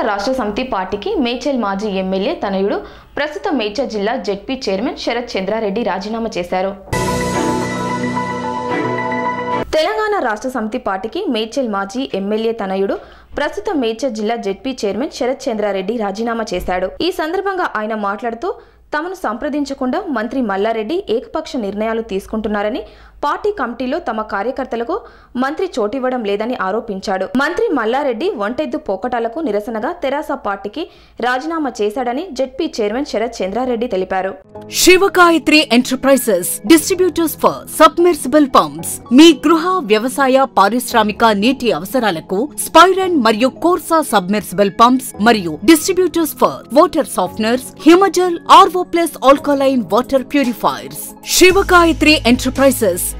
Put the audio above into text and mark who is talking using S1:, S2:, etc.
S1: రాష్ట్ర సమితి పార్టీకి మేచల్ మాజీ ఎమ్మెల్యే తనయుడు ప్రస్తుత మేచల్ జిల్లా జెడ్పీ చైర్మన్ శరత్ చంద్రారెడ్డి రాజీనామా చేశారు తెలంగాణ రాష్ట్ర సమితి పార్టీకి మేడ్చల్ మాజీ ఎమ్మెల్యే తనయుడు ప్రస్తుత మేడ్చల్ జిల్లా జెడ్పీ చైర్మన్ శరత్ చంద్రారెడ్డి రాజీనామా చేశాడు ఈ సందర్భంగా ఆయన మాట్లాడుతూ తమను సంప్రదించకుండా మంత్రి మల్లారెడ్డి ఏకపక్ష నిర్ణయాలు తీసుకుంటున్నారని పార్టీ కమిటీలో తమ కార్యకర్తలకు మంత్రి చోటివ్వడం లేదని ఆరోపించాడు మంత్రి మల్లారెడ్డి ఒంటెద్దు పోకటాలకు నిరసనగా తెరాస పార్టీకి రాజీనామా చేశాడని జెడ్పీ చైర్మన్ శరత్ చంద్రారెడ్డి తెలిపారు
S2: Shivagayatri enterprises distributors for submersible pumps మీ గృహ వ్యవసాయ పారిశ్రామిక నీటి అవసరాలకు స్పైరన్ మరియు కోర్సా సబ్మెర్సిబుల్ పంప్స్ మరియు distributors for water softeners Himajal RO plus alkaline water purifiers Shivagayatri enterprises